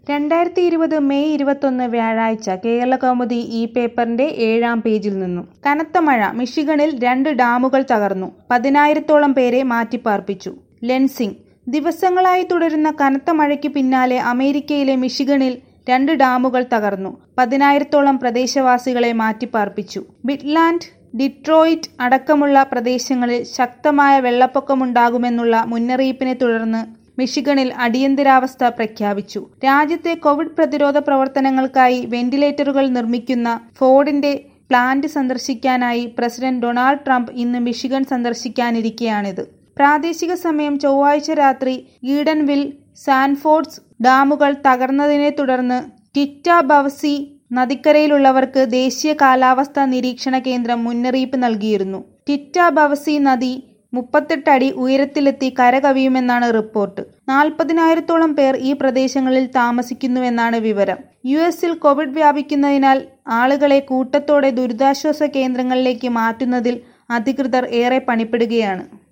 രണ്ടായിരത്തി ഇരുപത് മെയ് ഇരുപത്തൊന്ന് വ്യാഴാഴ്ച കേരളകൗമുദി ഈ പേപ്പറിന്റെ ഏഴാം പേജിൽ നിന്നും കനത്ത മഴ മിഷിഗണിൽ രണ്ട് ഡാമുകൾ തകർന്നു പതിനായിരത്തോളം പേരെ മാറ്റിപ്പാർപ്പിച്ചു ലെൻസിംഗ് ദിവസങ്ങളായി തുടരുന്ന കനത്ത മഴയ്ക്ക് പിന്നാലെ അമേരിക്കയിലെ മിഷിഗണിൽ രണ്ട് ഡാമുകൾ തകർന്നു പതിനായിരത്തോളം പ്രദേശവാസികളെ മാറ്റിപ്പാർപ്പിച്ചു ബിറ്റ്ലാൻഡ് ഡിട്രോയിറ്റ് അടക്കമുള്ള പ്രദേശങ്ങളിൽ ശക്തമായ വെള്ളപ്പൊക്കമുണ്ടാകുമെന്നുള്ള മുന്നറിയിപ്പിനെ തുടർന്ന് മിഷിഗണിൽ അടിയന്തരാവസ്ഥ പ്രഖ്യാപിച്ചു രാജ്യത്തെ കോവിഡ് പ്രതിരോധ പ്രവർത്തനങ്ങൾക്കായി വെന്റിലേറ്ററുകൾ നിർമ്മിക്കുന്ന ഫോർഡിന്റെ പ്ലാന്റ് സന്ദർശിക്കാനായി പ്രസിഡന്റ് ഡൊണാൾഡ് ട്രംപ് ഇന്ന് മിഷിഗൺ സന്ദർശിക്കാനിരിക്കെയാണിത് പ്രാദേശിക സമയം ചൊവ്വാഴ്ച രാത്രി ഈഡൻവിൽ സാൻഫോർഡ്സ് ഡാമുകൾ തകർന്നതിനെ തുടർന്ന് ടിറ്റ ബവസി നദിക്കരയിലുള്ളവർക്ക് ദേശീയ കാലാവസ്ഥാ നിരീക്ഷണ കേന്ദ്രം മുന്നറിയിപ്പ് നൽകിയിരുന്നു ടിറ്റ ബവസി നദി മുപ്പത്തെട്ട് അടി ഉയരത്തിലെത്തി കരകവിയുമെന്നാണ് റിപ്പോർട്ട് നാൽപ്പതിനായിരത്തോളം പേർ ഈ പ്രദേശങ്ങളിൽ താമസിക്കുന്നുവെന്നാണ് വിവരം യു എസിൽ കോവിഡ് വ്യാപിക്കുന്നതിനാൽ ആളുകളെ കൂട്ടത്തോടെ ദുരിതാശ്വാസ കേന്ദ്രങ്ങളിലേക്ക് മാറ്റുന്നതിൽ അധികൃതർ ഏറെ പണിപ്പെടുകയാണ്